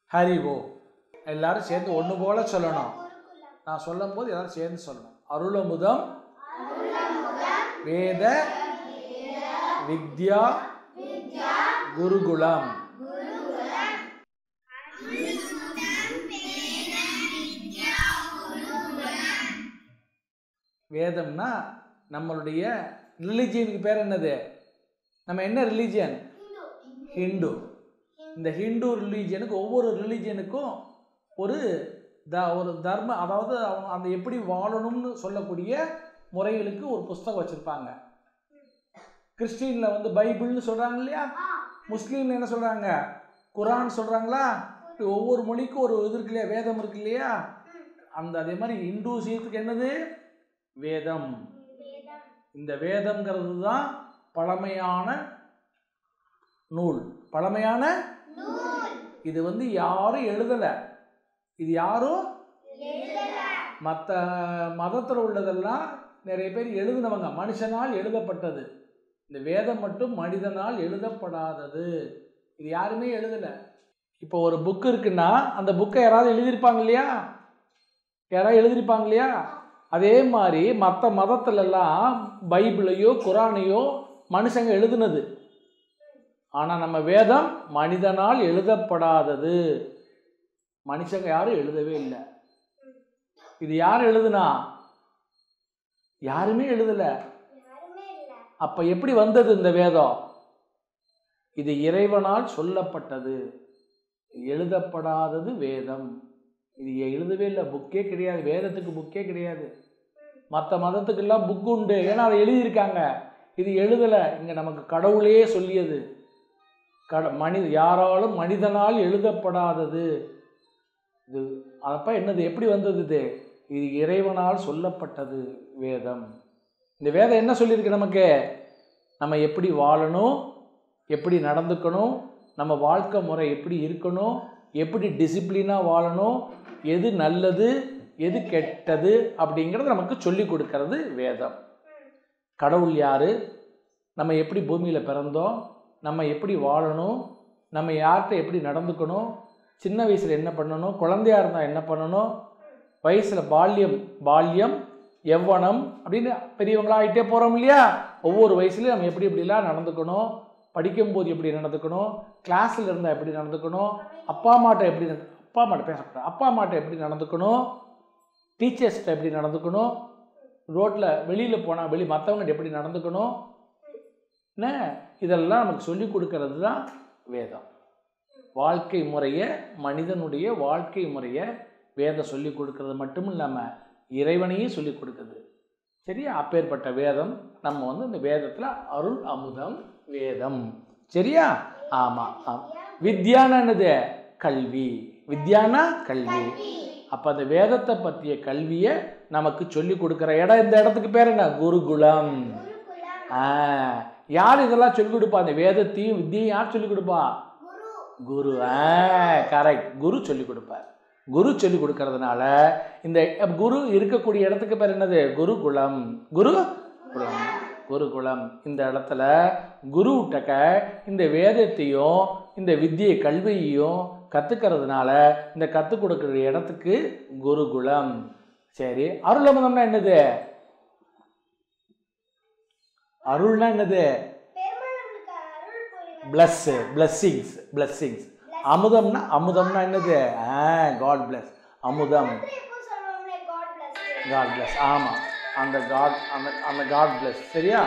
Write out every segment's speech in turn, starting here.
ஹரி ஓ எல்லாரும் சேர்ந்து ஒன்று போல சொல்லணும் நான் சொல்லும் போது எல்லாரும் சேர்ந்து சொல்லணும் அருளமுதம் வேத வித்யா குருகுலம் வேதம்னா நம்மளுடைய ரிலிஜியனுக்கு பேர் என்னது நம்ம என்ன ரிலிஜியன் ஹிந்து இந்த ஹிந்து ரிலீஜியனுக்கு ஒவ்வொரு ரிலீஜியனுக்கும் ஒரு த ஒரு தர்ம அதாவது அவங்க அந்த எப்படி வாழணும்னு சொல்லக்கூடிய முறைகளுக்கு ஒரு புஸ்தகம் வச்சுருப்பாங்க கிறிஸ்டினில் வந்து பைபிள்னு சொல்கிறாங்க இல்லையா முஸ்லீம்ல என்ன சொல்கிறாங்க குரான் சொல்கிறாங்களா இப்படி ஒவ்வொரு மொழிக்கும் ஒரு இது இருக்கு இல்லையா வேதம் இருக்கு இல்லையா அந்த அதே மாதிரி இந்து சீத்துக்கு என்னது வேதம் இந்த வேதம்ங்கிறது தான் பழமையான நூல் பழமையான இது வந்து யாரும் எழுதலை இது யாரும் மற்ற மதத்தில் உள்ளதெல்லாம் நிறைய பேர் எழுதினவங்க மனுஷனால் எழுதப்பட்டது இந்த வேதம் மட்டும் மனிதனால் எழுதப்படாதது இது யாருமே எழுதலை இப்போ ஒரு புக் இருக்குன்னா அந்த புக்கை யாராவது எழுதியிருப்பாங்க இல்லையா யாராவது எழுதியிருப்பாங்க இல்லையா அதே மாதிரி மற்ற மதத்துலலாம் பைபிளையோ குரானையோ மனுஷங்க எழுதுனது ஆனால் நம்ம வேதம் மனிதனால் எழுதப்படாதது மனுஷங்க யாரும் எழுதவே இல்லை இது யார் எழுதுனா யாருமே எழுதலை அப்ப எப்படி வந்தது இந்த வேதம் இது இறைவனால் சொல்லப்பட்டது எழுதப்படாதது வேதம் இது எழுதவே இல்லை புக்கே கிடையாது வேதத்துக்கு புக்கே கிடையாது மற்ற மதத்துக்கெல்லாம் புக் உண்டு ஏன்னா அதை எழுதியிருக்காங்க இது எழுதலை இங்கே நமக்கு கடவுளே சொல்லியது கட மனித யாராலும் மனிதனால் எழுதப்படாதது இது அப்போ என்னது எப்படி வந்தது இது இது இறைவனால் சொல்லப்பட்டது வேதம் இந்த வேதம் என்ன சொல்லியிருக்கு நமக்கு நம்ம எப்படி வாழணும் எப்படி நடந்துக்கணும் நம்ம வாழ்க்கை முறை எப்படி இருக்கணும் எப்படி டிசிப்ளினாக வாழணும் எது நல்லது எது கெட்டது அப்படிங்கிறத நமக்கு சொல்லி கொடுக்கறது வேதம் கடவுள் யார் நம்ம எப்படி பூமியில் பிறந்தோம் நம்ம எப்படி வாழணும் நம்ம யார்கிட்ட எப்படி நடந்துக்கணும் சின்ன வயசில் என்ன பண்ணணும் குழந்தையா இருந்தால் என்ன பண்ணணும் வயசில் பால்யம் பால்யம் எவ்வனம் அப்படின்னு பெரியவங்களாகிட்டே போகிறோம் இல்லையா ஒவ்வொரு வயசுலையும் நம்ம எப்படி எப்படிலாம் நடந்துக்கணும் படிக்கும்போது எப்படி நடந்துக்கணும் கிளாஸில் இருந்தால் எப்படி நடந்துக்கணும் அப்பா அம்மாட்ட எப்படி நட- அப்பா அம்மாட்ட பேசக்கூடாது அப்பா அம்மாட்ட எப்படி நடந்துக்கணும் டீச்சர்ஸ்கிட்ட எப்படி நடந்துக்கணும் ரோட்டில் வெளியில் போனால் வெளி மற்றவங்ககிட்ட எப்படி நடந்துக்கணும் என்ன இதெல்லாம் நமக்கு சொல்லி கொடுக்கறது தான் வேதம் வாழ்க்கை முறையை மனிதனுடைய வாழ்க்கை முறையை வேதம் சொல்லி கொடுக்கறது மட்டும் இல்லாமல் இறைவனையும் சொல்லி கொடுக்குது சரியா அப்பேற்பட்ட வேதம் நம்ம வந்து இந்த வேதத்தில் அருள் அமுதம் வேதம் சரியா ஆமாம் ஆமாம் வித்யானா என்னது கல்வி வித்யானா கல்வி அப்போ அந்த வேதத்தை பற்றிய கல்வியை நமக்கு சொல்லி கொடுக்குற இடம் இந்த இடத்துக்கு பேர் என்ன குருகுலம் ஆ யார் இதெல்லாம் சொல்லிக் கொடுப்பா அந்த வேதத்தையும் வித்தியையும் யார் சொல்லிக் கொடுப்பா குரு ஆ கரெக்ட் குரு சொல்லிக் கொடுப்பார் குரு சொல்லிக் கொடுக்கறதுனால இந்த குரு இருக்கக்கூடிய இடத்துக்கு பேர் என்னது குருகுலம் குரு குலம் குருகுலம் இந்த இடத்துல குருவிட்டக்க இந்த வேதத்தையும் இந்த வித்தியை கல்வியையும் கற்றுக்கிறதுனால இந்த கற்றுக் கொடுக்குற இடத்துக்கு குருகுலம் சரி அருளமுதம்னா என்னது அருள்னா என்னது பிளஸ் பிளஸ்ஸிங்ஸ் பிளஸ்ஸிங்ஸ் அமுதம்னா அமுதம்னா என்னது ஆ காட் பிளஸ் அமுதம் காட் பிளஸ் ஆமாம் அந்த காட் அந்த அந்த காட் பிளஸ் சரியா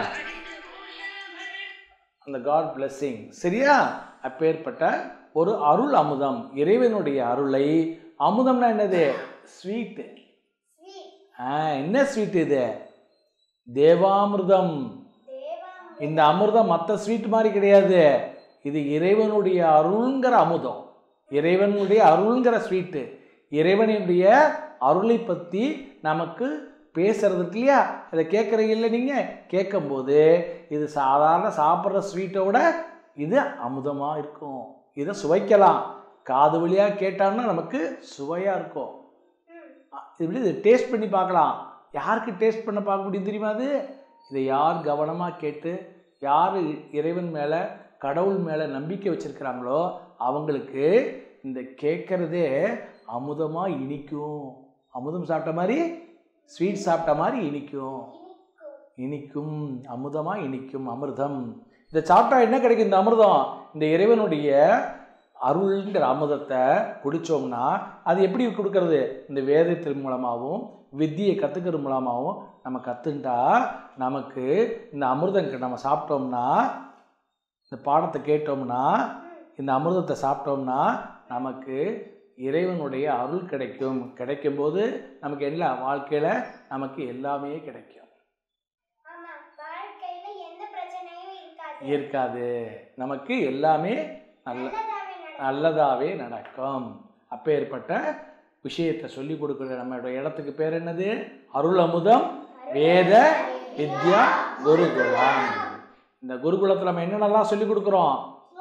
அந்த காட் பிளஸ்ஸிங் சரியா அப்பேற்பட்ட ஒரு அருள் அமுதம் இறைவனுடைய அருளை அமுதம்னா என்னது ஸ்வீட்டு ஆ என்ன ஸ்வீட் இது தேவாமிர்தம் இந்த அமிர்தம் மற்ற ஸ்வீட் மாதிரி கிடையாது இது இறைவனுடைய அருள்ங்கிற அமுதம் இறைவனுடைய அருள்ங்கிற ஸ்வீட்டு இறைவனுடைய அருளை பற்றி நமக்கு பேசுறது இருக்கு இல்லையா இதை கேட்குறீங்க இல்லை நீங்கள் கேட்கும்போது இது சாதாரண சாப்பிட்ற ஸ்வீட்டோட இது அமுதமாக இருக்கும் இதை சுவைக்கலாம் காது வழியாக கேட்டான்னா நமக்கு சுவையாக இருக்கும் அ- இப்படி இதை டேஸ்ட் பண்ணி பார்க்கலாம் யாருக்கு டேஸ்ட் பண்ண பார்க்க முடியும் தெரியுமா அது இதை யார் கவனமாக கேட்டு யார் இறைவன் மேலே கடவுள் மேலே நம்பிக்கை வச்சுருக்கிறாங்களோ அவங்களுக்கு இந்த கேட்கறதே அமுதமாக இனிக்கும் அமுதம் சாப்பிட்ட மாதிரி ஸ்வீட் சாப்பிட்ட மாதிரி இனிக்கும் இனிக்கும் அமுதமாக இனிக்கும் அமிர்தம் இதை சாப்பிட்டா என்ன கிடைக்கும் இந்த அமிர்தம் இந்த இறைவனுடைய அருள்ங்கிற அமுதத்தை குடித்தோம்னா அது எப்படி கொடுக்கறது இந்த வேதத்தின் மூலமாகவும் வித்தியை கற்றுக்கிறது மூலமாகவும் நம்ம கற்றுண்டா நமக்கு இந்த அமிர்தம் க- நம்ம சாப்பிட்டோம்னா இந்த பாடத்தை கேட்டோம்னா இந்த அமிர்தத்தை சாப்பிட்டோம்னா நமக்கு இறைவனுடைய அருள் கிடைக்கும் கிடைக்கும்போது நமக்கு எல்லா வாழ்க்கையில் நமக்கு எல்லாமே கிடைக்கும் ஆமா வாழ்க்கையில எந்த பிரச்சனையும் இருக்காது இருக்காது நமக்கு எல்லாமே நல்ல நல்லதாவே நடக்கும் நல்லதாகவே நடக்கும் அப்பேற்பட்ட விஷயத்தை சொல்லி கொடுக்குற நம்மளுடைய இடத்துக்கு பேர் என்னது அருள் அமுதம் வேத வித்யா குருகுலம் இந்த குருகுலத்தில் நம்ம என்னென்னலாம் சொல்லி கொடுக்குறோம்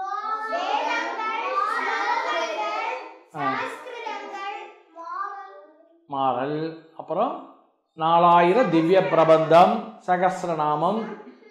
வேதங்கள் ஸ்லோகங்கள் ஆ. சமஸ்கிருதங்கள் மாறல் மாறல் அப்புறம் நாலாயிரம் திவ்ய பிரபந்தம் சகஸ்ரநாமம்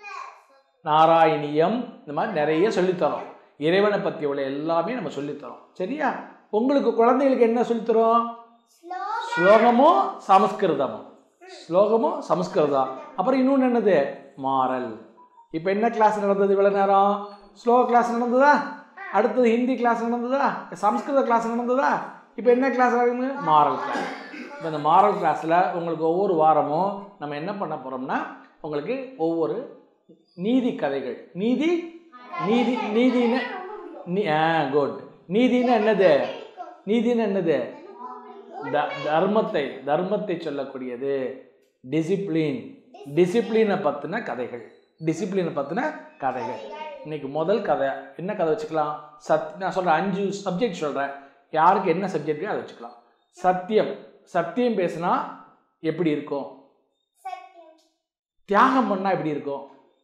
நாராயணியம் இந்த மாதிரி நிறைய சொல்லித்தரோம் இறைவனை பற்றி உள்ள எல்லாமே நம்ம சொல்லித்தரோம் சரியா உங்களுக்கு குழந்தைகளுக்கு என்ன சொல்லித்தரோம் ஸ்லோகம் ஸ்லோகமும் சமஸ்கிருதமும் ஸ்லோகமும் சமஸ்கிருதம் அப்புறம் இன்னொன்று என்னது மாறல் இப்போ என்ன கிளாஸ் நடந்தது இவ்வளோ நேரம் ஸ்லோக கிளாஸ் நடந்ததா அடுத்தது ஹிந்தி கிளாஸ் நடந்ததா சமஸ்கிருத கிளாஸ் நடந்ததா இப்போ என்ன கிளாஸ் நடக்குது மாறல் கிளாஸ் இப்போ இந்த மாறல் கிளாஸில் உங்களுக்கு ஒவ்வொரு வாரமும் நம்ம என்ன பண்ண போகிறோம்னா உங்களுக்கு ஒவ்வொரு நீதி கதைகள் நீதி நீதி நீதின்னு நீ ஆ குட் நீதின்னு என்னது நீதின்னு என்னது த- தர்மத்தை தர்மத்தை சொல்லக்கூடியது டிசிப்ளின் டிசிப்ளினை பற்றின கதைகள் டிசிப்ளினை பற்றின கதைகள் இன்னைக்கு முதல் கதை என்ன கதை வச்சுக்கலாம் சத் நான் சொல்கிறேன் அஞ்சு சப்ஜெக்ட் சொல்கிறேன் யாருக்கு என்ன சப்ஜெக்டோ அதை வச்சுக்கலாம் சத்தியம் சத்தியம் பேசுனா எப்படி இருக்கும் சத்தியம் தியாகம் பண்ணால் எப்படி இருக்கும்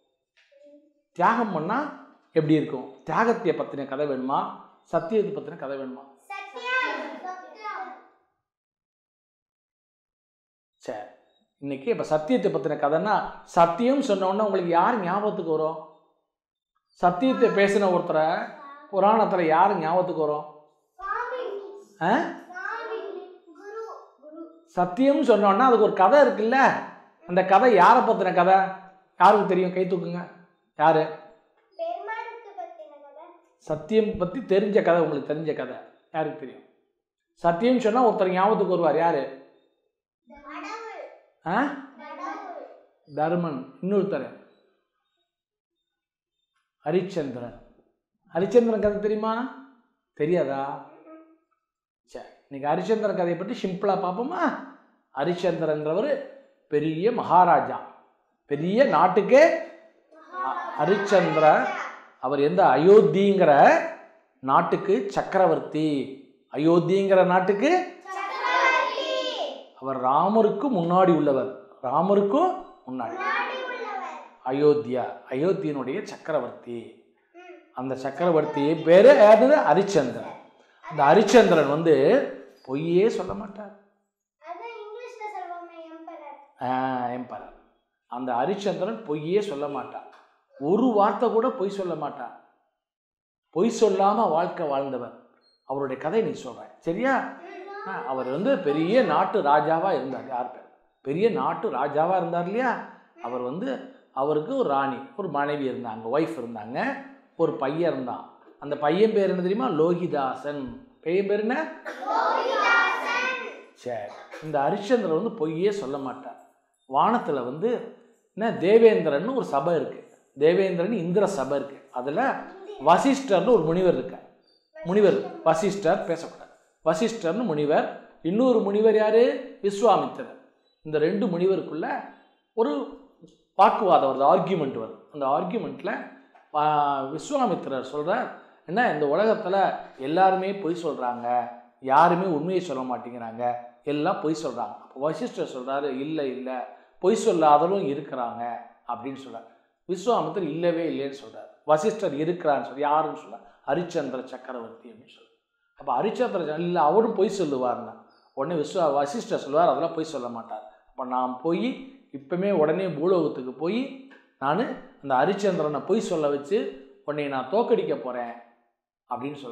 தியாகம் பண்ணால் எப்படி இருக்கும் தியாகத்தை பற்றின கதை வேணுமா சத்தியத்தை பற்றின கதை வேணுமா சத்தியம் சத்தியம் சரி இன்னைக்கு இப்போ சத்தியத்தை பற்றின கதைன்னா சத்தியம் சொன்ன உடனே உங்களுக்கு யார் ஞாபகத்துக்கு வரும் சத்தியத்தை பேசின ஒருத்தரை புராணத்தில் யார் ஞாபகத்துக்கு வரும் சுவாமி ஆ சுவாமி குரு குரு சத்தியம் சொன்னோன்னா அதுக்கு ஒரு கதை இருக்குல்ல அந்த கதை யாரை பற்றின கதை யாருக்கு தெரியும் கை தூக்குங்க யார் பெருமானுக்கு பத்தின கதை சத்தியம் பற்றி தெரிஞ்ச கதை உங்களுக்கு தெரிஞ்ச கதை யாருக்கு தெரியும் சத்தியம் சொன்னால் ஒருத்தர் ஞாபகத்துக்கு வருவார் யார் கடவுள் ஆ கடவுள் தர்மன் இன்னொருத்தர் ஹரிச்சந்திரன் ஹரிச்சந்திரன் கதை தெரியுமா தெரியாதா சரி இன்னைக்கு ஹரிச்சந்திரன் கதையை பற்றி சிம்பிளாக பார்ப்போமா ஹரிச்சந்திரன்றவர் பெரிய மகாராஜா பெரிய நாட்டுக்கே அ- ஹரிச்சந்திர அவர் எந்த அயோத்திங்கிற நாட்டுக்கு சக்கரவர்த்தி அயோத்திங்கிற நாட்டுக்கு சக்கரவர்த்தி அவர் ராமருக்கு முன்னாடி உள்ளவர் ராமருக்கும் முன்னாடி நாடி உள்ளவர் அயோத்தியா அயோத்தியனுடைய சக்கரவர்த்தி ம். அந்த சக்கரவர்த்தி பேர் யாருது ஹரிச்சந்திரன் அந்த ஹரிச்சந்திரன் வந்து பொய்யே சொல்ல மாட்டார் அதான் இங்கிலீஷ்ல சொல்லுவோமே எம்பரர் எம்பரர் அந்த ஹரிச்சந்திரன் பொய்யே சொல்ல மாட்டார் ஒரு வார்த்தை கூட பொய் சொல்ல மாட்டார் பொய் சொல்லாம வாழ்க்கை வாழ்ந்தவர் அவருடைய கதை நீ சொல்ற சரியா ஆ, அவர் வந்து பெரிய நாட்டு ராஜாவா இருந்தார் யார் பேர் பெரிய நாட்டு ராஜாவா இருந்தார் இல்லையா அவர் வந்து அவருக்கு ஒரு ராணி ஒரு மனைவி இருந்தாங்க ஒய்ஃப் இருந்தாங்க ஒரு பையன் இருந்தான் அந்த பையன் பேர் என்ன தெரியுமா லோகிதாசன் பையன் பேர் என்ன சரி இந்த ஹரிச்சந்திரன் வந்து பொய்யே சொல்ல மாட்டார் வானத்தில் வந்து என்ன தேவேந்திரன் ஒரு சபை இருக்கு தேவேந்திரன் இந்திர சபை இருக்கு அதில் வசிஷ்டர்னு ஒரு முனிவர் இருக்கார் முனிவர் வசிஷ்டர் பேசக்கூடாது வசிஷ்டர்னு முனிவர் இன்னொரு முனிவர் யாரு விஸ்வாமித்திரர் இந்த ரெண்டு முனிவருக்குள்ள ஒரு வாக்குவாதம் வருது ஆர்கியூமெண்ட் வருது அந்த ஆர்கியூமெண்ட்டில் விஸ்வாமித்திரர் சொல்கிறார் என்ன இந்த உலகத்தில் எல்லாருமே பொய் சொல்கிறாங்க யாருமே உண்மையை சொல்ல மாட்டேங்கிறாங்க எல்லாம் பொய் சொல்கிறாங்க அப்போ வசிஷ்டர் சொல்கிறாரு இல்லை இல்லை பொய் சொல்லாதவரும் இருக்கிறாங்க அப்படின்னு சொல்கிறார் விஸ்வாமித்திரர் இல்லவே இல்லைன்னு சொல்கிறார் வசிஷ்டர் இருக்கிறான்னு சொல்லி யாருன்னு சொல்ல ஹரிச்சந்திர சக்கரவர்த்தி அப்படின்னு சொல்றார் அப்போ ஹரிச்சந்திர இல்லை அவரும் பொய் சொல்லுவார்னா உடனே விஸ்வா வசிஷ்டர் சொல்லுவார் அதெல்லாம் பொய் சொல்ல மாட்டார் அப்போ நான் போய் இப்போமே உடனே பூலோகத்துக்கு போய் நான் அந்த ஹரிச்சந்திரனை பொய் சொல்ல வச்சு உன்னை நான் தோக்கடிக்க போகிறேன் அப்படின்னு சொல்கிறார்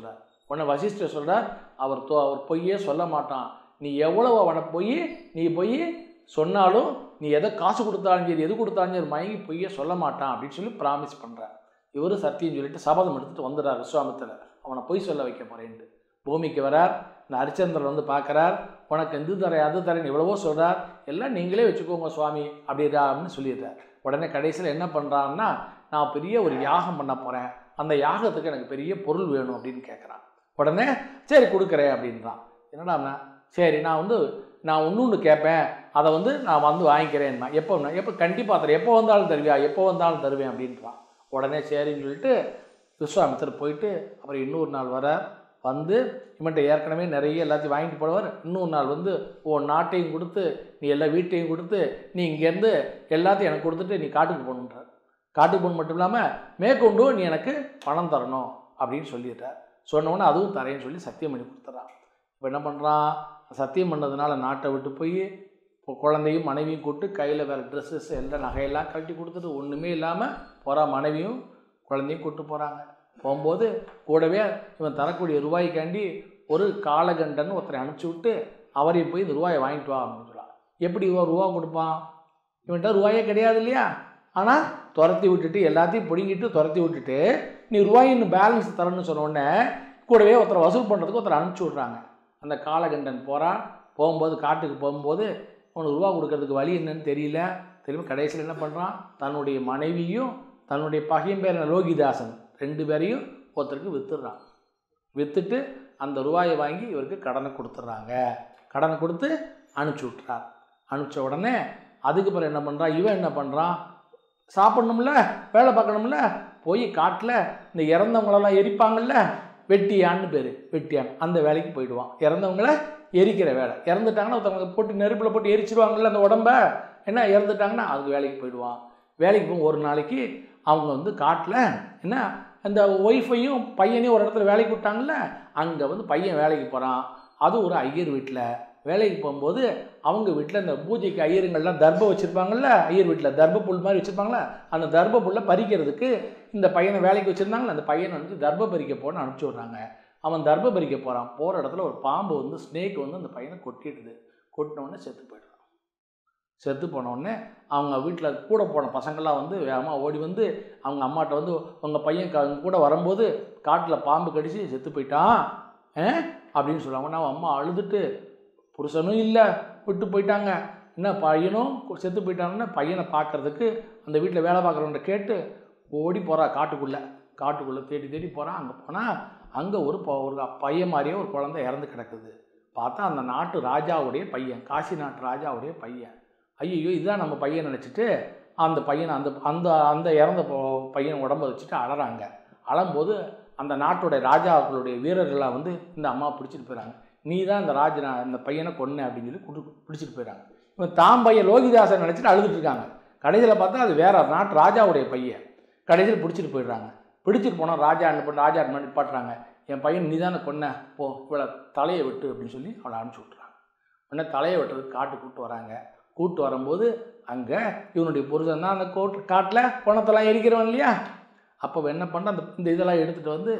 உன்னை வசிஷ்டர் சொல்கிறார் அவர் தோ அவர் பொய்யே சொல்ல மாட்டான் நீ எவ்வளவு அவனை போய் நீ போய் சொன்னாலும் நீ எதை காசு கொடுத்தாலும் சரி எது கொடுத்தாலும் சரி மயங்கி பொய்யே சொல்ல மாட்டான் அப்படின்னு சொல்லி ப்ராமிஸ் பண்ணுறார் இவரு சத்தியம் சொல்லிட்டு சபதம் எடுத்துட்டு வந்துடுறார் விஸ்வாமித்திரர் அவனை பொய் சொல்ல வைக்க போறேன்ட்டு பூமிக்கு வரார் இந்த ஹரிச்சந்திரன் வந்து பார்க்கறார் உனக்கு இது தரேன் அது தரேன் எவ்வளவோ சொல்றார் எல்லாம் நீங்களே வச்சுக்கோங்க சுவாமி அப்படின்னு சொல்லிடுறார் உடனே கடைசியில் என்ன பண்ணுறான்னா நான் பெரிய ஒரு யாகம் பண்ண போகிறேன் அந்த யாகத்துக்கு எனக்கு பெரிய பொருள் வேணும் அப்படின்னு கேட்குறான் உடனே சரி கொடுக்குறேன் அப்படின்றான் என்னடாண்ணா சரி நான் வந்து நான் ஒன்று ஒன்று கேட்பேன் அதை வந்து நான் வந்து வாங்கிக்கிறேன்னா எப்போ எப்போ கண்டிப்பாக தரேன் எப்போ வந்தாலும் தருவியா எப்போ வந்தாலும் தருவேன் அப்படின்றான் உடனே சரின்னு சொல்லிட்டு விஸ்வாமித்தர் போயிட்டு அப்புறம் இன்னொரு நாள் வர வந்து இவன்ட்ட ஏற்கனவே நிறைய எல்லாத்தையும் வாங்கிட்டு போனவர் இன்னொரு நாள் வந்து உன் நாட்டையும் கொடுத்து நீ எல்லா வீட்டையும் கொடுத்து நீ இங்கேருந்து எல்லாத்தையும் எனக்கு கொடுத்துட்டு நீ காட்டுக்கு போகணுன்றார் காட்டுக்கு போகணும் மட்டும் இல்லாமல் மேற்கொண்டு நீ எனக்கு பணம் தரணும் அப்படின்னு சொல்லிட்டார் சொன்ன உடனே அதுவும் தரேன்னு சொல்லி சத்தியம் பண்ணி கொடுத்துட்றான் இப்போ என்ன பண்ணுறான் சத்தியம் பண்ணதுனால நாட்டை விட்டு போய் இப்போ குழந்தையும் மனைவியும் கூப்பிட்டு கையில் வேறு ட்ரெஸ்ஸஸ் எல்லாம் நகையெல்லாம் கழட்டி கொடுத்துட்டு ஒன்றுமே இல்லாமல் போகிறா மனைவியும் குழந்தையும் கூப்பிட்டு போகிறாங்க போகும்போது கூடவே இவன் தரக்கூடிய ரூபாய்க்காண்டி ஒரு காலகண்டன் ஒருத்தரை அனுப்பிச்சி விட்டு அவரையும் போய் இந்த ரூபாயை வாங்கிட்டு வா அப்படின்னு சொல்லலாம் எப்படி இவன் ரூபா கொடுப்பான் இவன்கிட்ட ரூபாயே கிடையாது இல்லையா ஆனால் துரத்தி விட்டுட்டு எல்லாத்தையும் பிடுங்கிட்டு துரத்தி விட்டுட்டு நீ ரூபாயின்னு பேலன்ஸ் தரணும்னு சொன்ன உடனே கூடவே ஒருத்தரை வசூல் பண்ணுறதுக்கு ஒருத்தரை அனுப்பிச்சி விட்றாங்க அந்த காலகண்டன் போகிறான் போகும்போது காட்டுக்கு போகும்போது அவனுக்கு ரூபா கொடுக்கறதுக்கு வழி என்னன்னு தெரியல திரும்ப கடைசியில் என்ன பண்ணுறான் தன்னுடைய மனைவியும் தன்னுடைய பகையும் பேர் லோகிதாசன் ரெண்டு பேரையும் ஒருத்தருக்கு வித்துடுறான் விற்றுட்டு அந்த ரூபாயை வாங்கி இவருக்கு கடனை கொடுத்துட்றாங்க கடனை கொடுத்து அனுப்பிச்சி விட்றார் அனுப்பிச்ச உடனே அதுக்கு பிறகு என்ன பண்ணுறான் இவன் என்ன பண்ணுறான் சாப்பிடணும்ல வேலை பார்க்கணும்ல போய் காட்டில் இந்த இறந்தவங்களெல்லாம் எரிப்பாங்கல்ல வெட்டியான்னு பேர் வெட்டியான் அந்த வேலைக்கு போயிடுவான் இறந்தவங்கள எரிக்கிற வேலை இறந்துட்டாங்கன்னா ஒருத்தவங்க போட்டு நெருப்பில் போட்டு எரிச்சிருவாங்கல்ல அந்த உடம்ப என்ன இறந்துட்டாங்கன்னா அதுக்கு வேலைக்கு போயிடுவான் வேலைக்கு போகும் ஒரு நாளைக்கு அவங்க வந்து காட்டில் என்ன அந்த ஒய்ஃபையும் பையனையும் ஒரு இடத்துல வேலைக்கு விட்டாங்கல்ல அங்கே வந்து பையன் வேலைக்கு போகிறான் அது ஒரு ஐயர் வீட்டில் வேலைக்கு போகும்போது அவங்க வீட்டில் இந்த பூஜைக்கு ஐயருங்கள்லாம் தர்பம் வச்சுருப்பாங்கல்ல ஐயர் வீட்டில் தர்ப புல் மாதிரி வச்சுருப்பாங்களே அந்த தர்ப புல்லை பறிக்கிறதுக்கு இந்த பையனை வேலைக்கு வச்சுருந்தாங்களே அந்த பையனை வந்து தர்ப பறிக்க போன்னு அனுப்பிச்சி விட்றாங்க அவன் தர்ப பறிக்க போகிறான் போகிற இடத்துல ஒரு பாம்பு வந்து ஸ்னேக் வந்து அந்த பையனை கொட்டிடுது கொட்டின உடனே செத்து போயிடுறான் செத்து போன உடனே அவங்க வீட்டில் கூட போன பசங்கள்லாம் வந்து வேகமாக ஓடி வந்து அவங்க அம்மாட்ட வந்து உங்கள் பையன் க- கூட வரும்போது காட்டில் பாம்பு கடிச்சு செத்து போயிட்டான் ஆ அப்படின்னு சொல்லுவாங்க நான் அம்மா அழுதுட்டு புருஷனும் இல்லை விட்டு போயிட்டாங்க என்ன பையனும் செத்து போயிட்டாங்கன்னா பையனை பார்க்கறதுக்கு அந்த வீட்டில் வேலை பார்க்குறவன்ட்ட கேட்டு ஓடி போகிறா காட்டுக்குள்ளே காட்டுக்குள்ளே தேடி தேடி போகிறான் அங்கே போனால் அங்கே ஒரு பொ- ஒரு பையன் மாதிரியே ஒரு குழந்தை இறந்து கிடக்குது பார்த்தா அந்த நாட்டு ராஜாவுடைய பையன் காசி நாட்டு ராஜாவுடைய பையன் ஐயோ இதுதான் நம்ம பையன் நினச்சிட்டு அந்த பையனை அந்த அந்த அந்த இறந்த பொ- பையன் உடம்ப வச்சுட்டு அழறாங்க அழும்போது அந்த நாட்டுடைய ராஜாக்களுடைய வீரர்கள்லாம் வந்து இந்த அம்மா பிடிச்சிட்டு போயிறாங்க நீ தான் இந்த ராஜ இந்த பையனை கொன்ன அப்படின்னு சொல்லி குடு பிடிச்சிட்டு போயிறாங்க இவன் தாம் பையன் லோகிதாசன் நினச்சிட்டு அழுதுட்டு இருக்காங்க கடைசியில் பார்த்தா அது வேற நாட்டு ராஜாவுடைய பையன் கடைசியில் பிடிச்சிட்டு போயிடுறாங்க பிடிச்சிட்டு போனால் ராஜா என்ன பண்ண ராஜா என்ன நிப்பாட்டுறாங்க என் பையன் நீ தானே கொன்ன போ இவளை தலையை வெட்டு அப்படின்னு சொல்லி அவளை அனுப்பிச்சி விட்றாங்க உடனே தலையை வெட்டுறதுக்கு காட்டு கூப்பிட்டு வராங்க கூப்பிட்டு வரும்போது அங்கே இவனுடைய புருஷன் தான் அந்த கோட் காட்டில் பணத்தெல்லாம் எரிக்கிறவன் இல்லையா அப்போ அவன் என்ன பண்ண அந்த இந்த இதெல்லாம் எடுத்துகிட்டு வந்து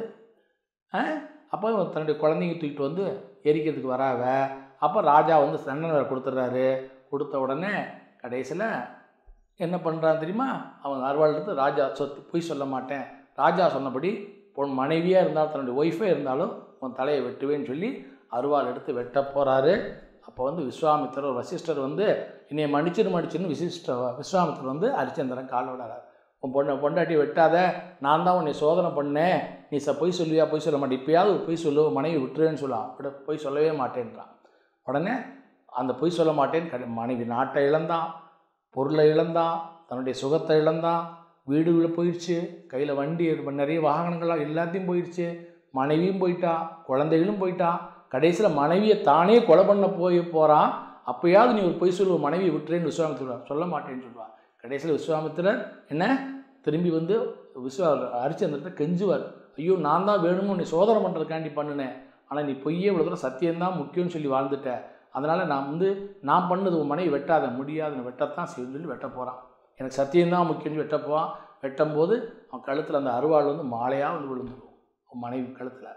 ஆ அப்போ இவன் தன்னுடைய குழந்தைங்க தூக்கிட்டு வந்து எரிக்கிறதுக்கு வராவ அப்போ ராஜா வந்து சன்னன் வேறு கொடுத்துட்றாரு கொடுத்த உடனே கடைசியில் என்ன பண்ணுறான் தெரியுமா அவன் அருவாள் எடுத்து ராஜா சொத்து பொய் சொல்ல மாட்டேன் ராஜா சொன்னபடி உன் மனைவியாக இருந்தாலும் தன்னுடைய ஒய்ஃபே இருந்தாலும் உன் தலையை வெட்டுவேன்னு சொல்லி அருவாள் எடுத்து வெட்ட போகிறாரு அப்போ வந்து விஸ்வாமித்திரர் ஒரு வசிஷ்டர் வந்து என்னைய மன்னிச்சிரு மன்னிச்சிருன்னு விசிஷ்ட விஸ்வாமித்திரர் வந்து ஹரிச்சந்திரன் கால் விடாறார் உன் பொண்ணை பொண்டாட்டி வெட்டாத நான் தான் உன்னை சோதனை பண்ணேன் நீ ச பொய் சொல்லுவியா பொய் சொல்ல மாட்டேன் இப்பயாவது ஒரு பொய் சொல்லு உன் மனைவி விட்டுருவேன்னு சொல்லலாம் விட பொய் சொல்லவே மாட்டேன்றான் உடனே அந்த பொய் சொல்ல மாட்டேன் கட மனைவி நாட்டை இழந்தான் பொருளை இழந்தான் தன்னுடைய சுகத்தை இழந்தான் வீடு வீடு போயிடுச்சு கையில் வண்டி நிறைய வாகனங்கள்லாம் எல்லாத்தையும் போயிடுச்சு மனைவியும் போயிட்டா குழந்தைகளும் போயிட்டா கடைசியில் மனைவியை தானே கொலை பண்ண போய் போகிறான் அப்பயாவது நீ ஒரு பொய் சொல்லுவ மனைவியை விட்டுறேன்னு விஸ்வாமித்திரர் சொல்ல மாட்டேன்னு சொல்லுவாள் கடைசியில் விஸ்வாமித்திரர் என்ன திரும்பி வந்து விஸ்வா ஹரிச்சந்திரத்தை கெஞ்சுவார் ஐயோ நான் தான் வேணும்னு உன்னை சோதனை பண்ணுறதுக்காண்டி பண்ணினேன் ஆனால் நீ பொய்யே இவ்வளோ தூரம் சத்தியம்தான் முக்கியம்னு சொல்லி வாழ்ந்துட்ட அதனால் நான் வந்து நான் பண்ணது உன் மனைவி வெட்டாத முடியாது நான் வெட்டத்தான் செய்யணும்னு சொல்லி வெட்ட போகிறான் எனக்கு சத்தியம்தான் முக்கியம்னு வெட்ட போவான் வெட்டும்போது அவன் கழுத்தில் அந்த அருவாள் வந்து மாலையாக வந்து விழுந்துடும் அவன் மனைவி கழுத்தில்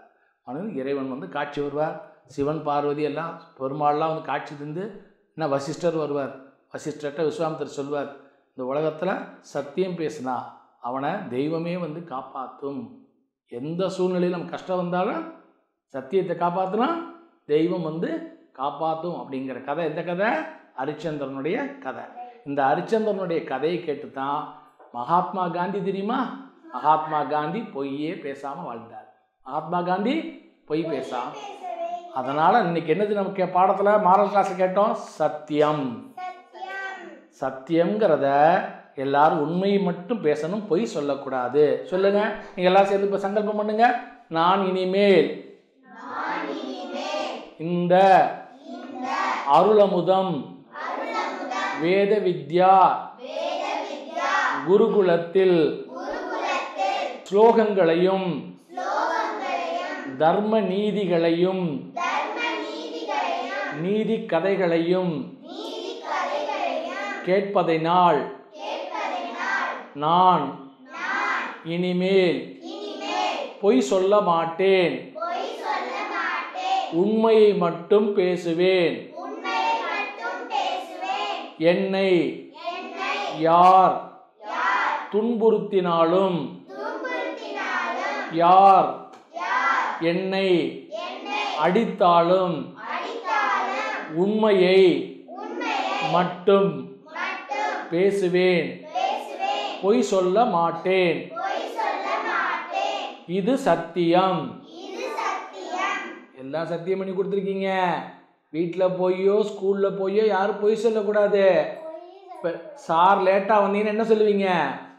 அவனுக்கு இறைவன் வந்து காட்சி வருவார் சிவன் பார்வதி எல்லாம் பெருமாள்லாம் வந்து காட்சி தந்து என்ன வசிஷ்டர் வருவார் வசிஷ்டர்கிட்ட விஸ்வாமித்தர் சொல்வார் இந்த உலகத்தில் சத்தியம் பேசினா அவனை தெய்வமே வந்து காப்பாற்றும் எந்த சூழ்நிலையில் நம்ம கஷ்டம் வந்தாலும் சத்தியத்தை காப்பாற்றினா தெய்வம் வந்து காப்பாற்றும் அப்படிங்கிற கதை எந்த கதை ஹரிச்சந்திரனுடைய கதை இந்த ஹரிச்சந்திரனுடைய கதையை கேட்டு தான் மகாத்மா காந்தி தெரியுமா மகாத்மா காந்தி பொய்யே பேசாமல் வாழ்ந்தார் மகாத்மா காந்தி பொய் பேசாம பேசவே அதனால் இன்னைக்கு என்னது நமக்கு பாடத்தில் மாரல் கிளாஸ் கேட்டோம் சத்தியம் சத்தியம் சத்தியங்கிறத எல்லாரும் உண்மையை மட்டும் பேசணும் பொய் சொல்லக்கூடாது சொல்லுங்க நீங்க எல்லாரும் சேர்ந்து இப்போ சங்கல்பம் பண்ணுங்க நான் இனிமேல் இந்த அருளமுதம் வேத வித்யா குருகுலத்தில் ஸ்லோகங்களையும் தர்ம நீதிகளையும் நீதி கதைகளையும் கேட்பதைனால் நான் இனிமேல் பொய் சொல்ல மாட்டேன் உண்மையை மட்டும் பேசுவேன் என்னை யார் துன்புறுத்தினாலும் யார் என்னை அடித்தாலும் உண்மையை மட்டும் பேசுவேன் பொய் சொல்ல மாட்டேன் இது சத்தியம் எல்லாம் சத்தியம் பண்ணி கொடுத்துருக்கீங்க வீட்டில் போயோ ஸ்கூலில் போயோ யாரும் பொய் சொல்லக்கூடாது இப்போ சார் லேட்டாக வந்தீங்கன்னா என்ன சொல்லுவீங்க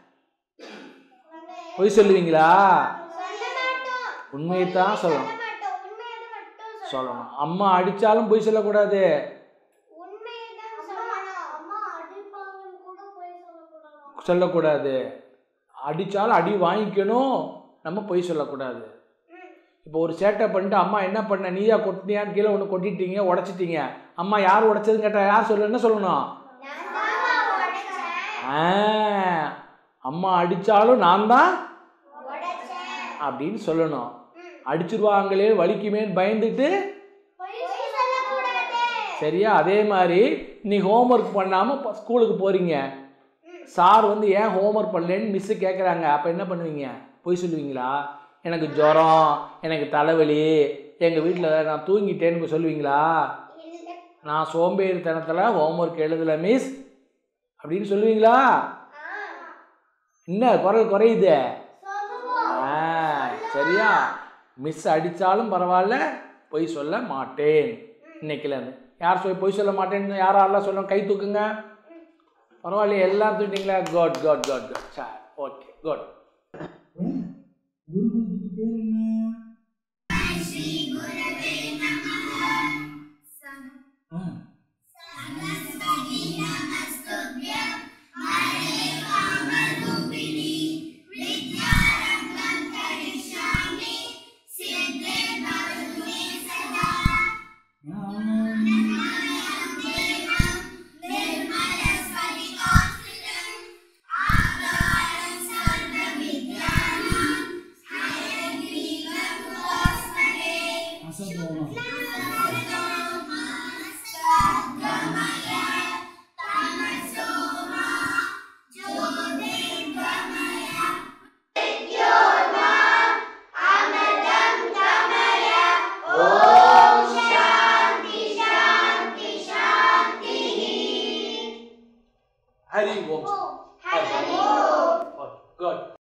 பொய் சொல்லுவீங்களா உண்மையை தான் சொல்லணும் சொல்லணும் அம்மா அடித்தாலும் பொய் சொல்லக்கூடாது சொல்லக்கூடாது அடித்தாலும் அடி வாங்கிக்கணும் நம்ம பொய் சொல்லக்கூடாது இப்போ ஒரு சேட்டை பண்ணிட்டு அம்மா என்ன பண்ண நீயா கொட்டினியான்னு கீழே ஒன்று கொட்டிட்டீங்க உடச்சிட்டீங்க அம்மா யார் உடைச்சதுன்னு கேட்டால் யார் சொல்ல என்ன சொல்லணும் ஆ, அம்மா அடித்தாலும் நான் தான் அப்படின்னு சொல்லணும் அடிச்சிருவாங்களே வலிக்குமேன்னு பயந்துட்டு சரியா அதே மாதிரி நீ ஹோம்ஒர்க் பண்ணாமல் ஸ்கூலுக்கு போகிறீங்க சார் வந்து ஏன் ஹோம்ஒர்க் பண்ணலன்னு மிஸ்ஸு கேட்குறாங்க அப்போ என்ன பண்ணுவீங்க பொய் சொல்லுவீங்களா எனக்கு ஜுரம் எனக்கு தலைவலி எங்கள் வீட்டில் நான் தூங்கிட்டேன்னு சொல்லுவீங்களா நான் சோம்பேறித்தனத்தில் ஹோம்ஒர்க் எழுதலை மிஸ் அப்படின்னு சொல்லுவீங்களா என்ன குரல் குறையுது ஆ சரியா மிஸ் அடித்தாலும் பரவாயில்ல பொய் சொல்ல மாட்டேன் இன்னைக்குலேருந்து யார் சொல் பொய் சொல்ல மாட்டேன்னு யாரெல்லாம் சொல்ல கை தூக்குங்க பரவாயில்லையே எல்லாரும் தூக்கிட்டீங்களா good good good good sir okay good குருகுலத்துக்கு பேர் என்ன ஆ அசதோமா ஹரி ஓம் ஹரி ஓம் குட்